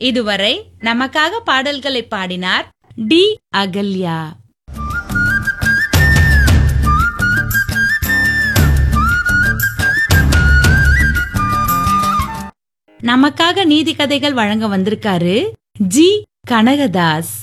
இதுவரை நமக்காக பாடல்களை பாடினார் டி அகல்யா நமக்காக நீதி கதைகள் வழங்க வந்திருக்காரு ஜி கனகதாஸ்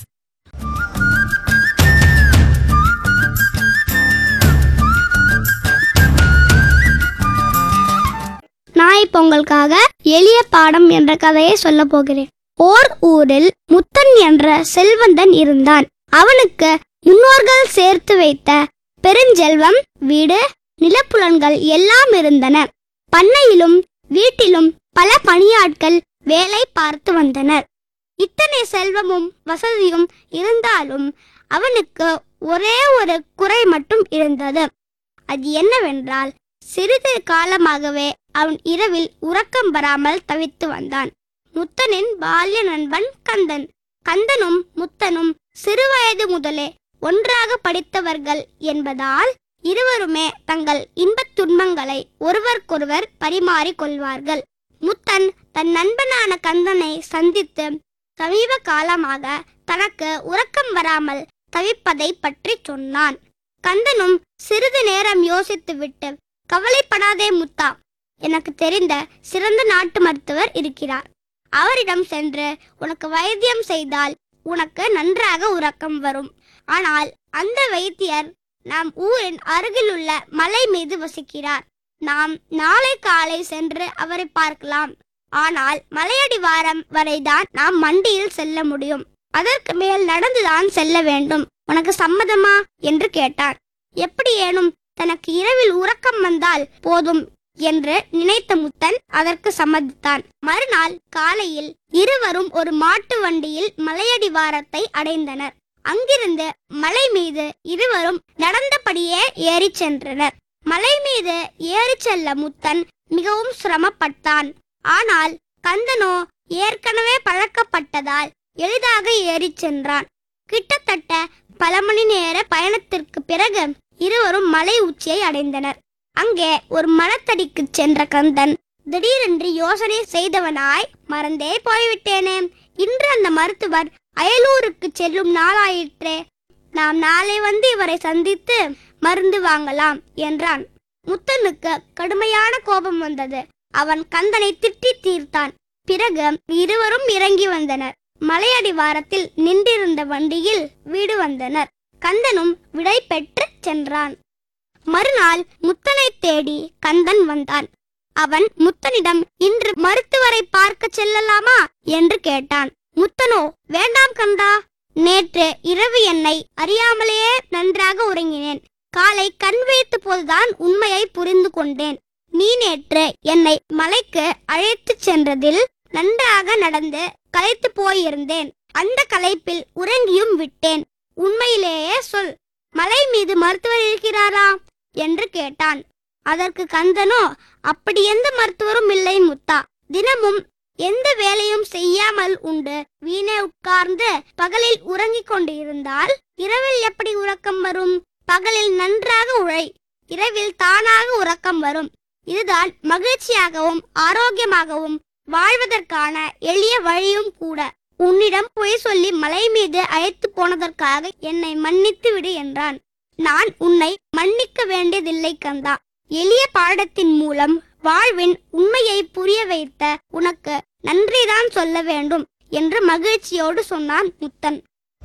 நான் இப்போ உங்களுக்காக எளிய பாடம் என்ற கதையை சொல்ல போகிறேன் ஓர் ஊரில் முத்தன் என்ற செல்வந்தன் இருந்தான் அவனுக்கு முன்னோர்கள் சேர்த்து வைத்த பெருஞ்செல்வம் வீடு நிலப்புலன்கள் எல்லாம் இருந்தன பண்ணையிலும் வீட்டிலும் பல பணியாட்கள் வேலை பார்த்து வந்தனர் இத்தனை செல்வமும் வசதியும் இருந்தாலும் அவனுக்கு ஒரே ஒரு குறை மட்டும் இருந்தது அது என்னவென்றால் சிறிது காலமாகவே அவன் இரவில் உறக்கம் வராமல் தவித்து வந்தான் முத்தனின் பால்ய நண்பன் கந்தன் கந்தனும் முத்தனும் சிறுவயது முதலே ஒன்றாக படித்தவர்கள் என்பதால் இருவருமே தங்கள் இன்பத் துன்பங்களை ஒருவருக்கொருவர் பரிமாறிக் கொள்வார்கள் முத்தன் தன் நண்பனான கந்தனை சந்தித்து சமீப காலமாக தனக்கு உறக்கம் வராமல் தவிப்பதை பற்றி சொன்னான் கந்தனும் சிறிது நேரம் யோசித்துவிட்டு கவலைப்படாதே முத்தா எனக்கு தெரிந்த சிறந்த நாட்டு மருத்துவர் இருக்கிறார் அவரிடம் சென்று உனக்கு வைத்தியம் செய்தால் உனக்கு நன்றாக உறக்கம் வரும் ஆனால் அந்த வைத்தியர் நம் ஊரின் அருகிலுள்ள மலை மீது வசிக்கிறார் நாம் நாளை காலை சென்று அவரை பார்க்கலாம் ஆனால் மலையடிவாரம் வரைதான் நாம் மண்டியில் செல்ல முடியும் அதற்கு மேல் நடந்துதான் செல்ல வேண்டும் உனக்கு சம்மதமா என்று கேட்டார் எப்படி ஏனும் தனக்கு இரவில் உறக்கம் வந்தால் போதும் என்று நினைத்த முத்தன் அதற்கு சம்மதித்தான் மறுநாள் காலையில் இருவரும் ஒரு மாட்டு வண்டியில் மலையடிவாரத்தை அடைந்தனர் அங்கிருந்து மலை மீது இருவரும் நடந்தபடியே ஏறிச் சென்றனர் மலை மீது ஏறிச் செல்ல முத்தன் மிகவும் சிரமப்பட்டான் ஆனால் கந்தனோ ஏற்கனவே பழக்கப்பட்டதால் எளிதாக ஏறிச் சென்றான் கிட்டத்தட்ட பல மணி நேர பயணத்திற்கு பிறகு இருவரும் மலை உச்சியை அடைந்தனர் அங்கே ஒரு மரத்தடிக்கு சென்ற கந்தன் திடீரென்று யோசனை செய்தவனாய் மறந்தே போய்விட்டேனே இன்று அந்த மருத்துவர் அயலூருக்கு செல்லும் நாளாயிற்றே நாம் நாளை வந்து இவரை சந்தித்து மருந்து வாங்கலாம் என்றான் முத்தனுக்கு கடுமையான கோபம் வந்தது அவன் கந்தனை திட்டி தீர்த்தான் பிறகு இருவரும் இறங்கி வந்தனர் மலையடிவாரத்தில் நின்றிருந்த வண்டியில் வீடு வந்தனர் கந்தனும் விடை பெற்று சென்றான் மறுநாள் முத்தனை தேடி கந்தன் வந்தான் அவன் முத்தனிடம் இன்று மருத்துவரை பார்க்க செல்லலாமா என்று கேட்டான் முத்தனோ வேண்டாம் கந்தா நேற்று இரவு என்னை அறியாமலேயே நன்றாக உறங்கினேன் காலை கண் விழித்த போதுதான் உண்மையை புரிந்து கொண்டேன் நீ நேற்று என்னை மலைக்கு அழைத்துச் சென்றதில் நன்றாக நடந்து களைத்து போயிருந்தேன் அந்த களைப்பில் உறங்கியும் விட்டேன் உண்மையிலேயே சொல் மலை மீது மருத்துவர் இருக்கிறாரா என்று கேட்டான் அதற்கு கந்தனோ அப்படி எந்த மருத்துவரும் இல்லை முத்தா தினமும் எந்த வேலையும் செய்யாமல் உண்டு வீணே உட்கார்ந்து பகலில் உறங்கிக் கொண்டு இருந்தால் இரவில் எப்படி உறக்கம் வரும் பகலில் நன்றாக உழை இரவில் தானாக உறக்கம் வரும் இதுதான் மகிழ்ச்சியாகவும் ஆரோக்கியமாகவும் வாழ்வதற்கான எளிய வழியும் கூட உன்னிடம் பொய் சொல்லி மலை மீது அழைத்து போனதற்காக என்னை மன்னித்து விடு என்றான் நான் உன்னை மன்னிக்க வேண்டியதில்லை கந்தா எளிய பாடத்தின் மூலம் வாழ்வின் உண்மையை புரிய வைத்த உனக்கு நன்றிதான் சொல்ல வேண்டும் என்று மகிழ்ச்சியோடு சொன்னான் முத்தன்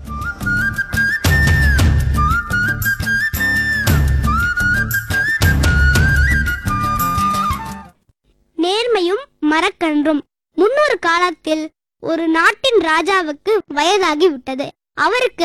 நேர்மையும் மரக்கன்றும் முன்னொரு காலத்தில் ஒரு நாட்டின் ராஜாவுக்கு வயதாகி விட்டது அவருக்கு